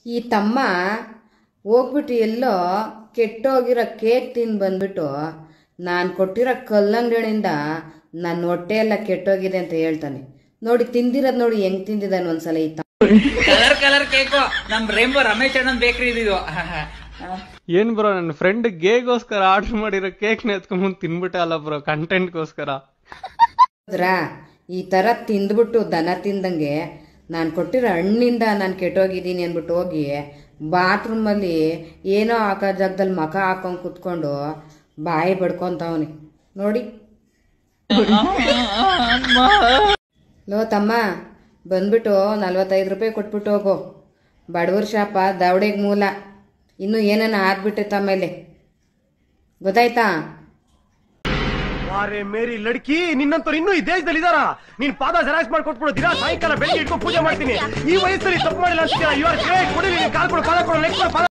ಈ ತಮ್ಮ ಹೋಗ್ಬಿಟ್ಟು ಎಲ್ಲೋ ಕೆಟ್ಟೋಗಿರೋ ಕೇಕ್ ತಿಂದು ಬಂದ್ಬಿಟ್ಟು ನಾನು ಕೊಟ್ಟಿರೋ ಕಲ್ಲಂಗಡಿಯಿಂದ ನನ್ನ ಹೊಟ್ಟೆ ಎಲ್ಲ ಕೆಟ್ಟೋಗಿದೆ ಅಂತ ಹೇಳ್ತಾನೆ ನೋಡಿ ತಿಂದಿರೋದು ನೋಡಿ ಹೆಂಗ್ ತಿಂದಿದ್ದಾನೆ ಒಂದ್ಸಲ ಈ ತಮ್ಮ ಕಲರ್ ಕಲರ್ ಕೇಕು ನಮ್ ರೇಂಬೋ ರಮೇಶ್ ಅಣ್ಣನ್ ಬೇಕ್ರಿ ಇದು ಏನ್ ಬ್ರೋ ನನ್ನ ಫ್ರೆಂಡ್ ಗೇಗೋಸ್ಕರ ಆರ್ಡರ್ ಮಾಡಿರೋ ಕೇಕ್ ಎತ್ಕೊಂಡ್ಬಂದು ತಿನ್ಬಿಟ್ಟೆ ಅಲ್ಲ ಬ್ರೋ ಕಂಟೆಂಟ್ಗೋಸ್ಕರ ಹೌದ್ರಾ ಈ ಥರ ತಿಂದ್ಬಿಟ್ಟು ದನ ತಿಂದಂಗೆ ನಾನು ಕೊಟ್ಟಿರೋ ಹಣ್ಣಿಂದ ನಾನು ಕೆಟ್ಟೋಗಿದ್ದೀನಿ ಅಂದ್ಬಿಟ್ಟು ಹೋಗಿ ಬಾತ್ರೂಮಲ್ಲಿ ಏನೋ ಹಾಕೋ ಜಾಗದಲ್ಲಿ ಮಖ ಹಾಕೊಂಡು ಕುತ್ಕೊಂಡು ಬಾಯಿ ಬಡ್ಕೊಂತವನೆ ನೋಡಿ ಲೋ ತಮ್ಮ ಬಂದ್ಬಿಟ್ಟು ನಲ್ವತ್ತೈದು ರೂಪಾಯಿ ಕೊಟ್ಬಿಟ್ಟು ಹೋಗು ಬಡವ್ರ ಶಾಪ ದವಡೆಗೆ ಮೂಲ ಇನ್ನೂ ಏನೇನು ಆಗ್ಬಿಟ್ಟೈತೆ ಆಮೇಲೆ ಗೊತ್ತಾಯ್ತಾ ವಾರೆ ಮೇರಿ ಲಡ್ಕಿ ನಿನ್ನಂತವ್ರು ಇನ್ನೂ ಈ ದೇಶದಲ್ಲಿ ಇದಾರ ನೀನ್ ಪಾದ ಜೆರಾಕ್ಸ್ ಮಾಡ್ಕೊಟ್ಬಿಡು ದಿನ ಸಾಯಂಕಾಲ ಬೆಳಿಗ್ಗೆ ಇಟ್ಕೊಂಡು ಪೂಜೆ ಮಾಡ್ತೀನಿ ಈ ವಯಸ್ಸಲ್ಲಿ ತಪ್ಪು ಮಾಡಿಲ್ಲ ಅಂತೀರಾ ಇವಾಗ ಕೊಡಿ ಕಾಲ್ ಕೊಡು ಪಾದ ಕೊಡು ಲೆಕ್ಕ ಕೊಡು ಪಾದ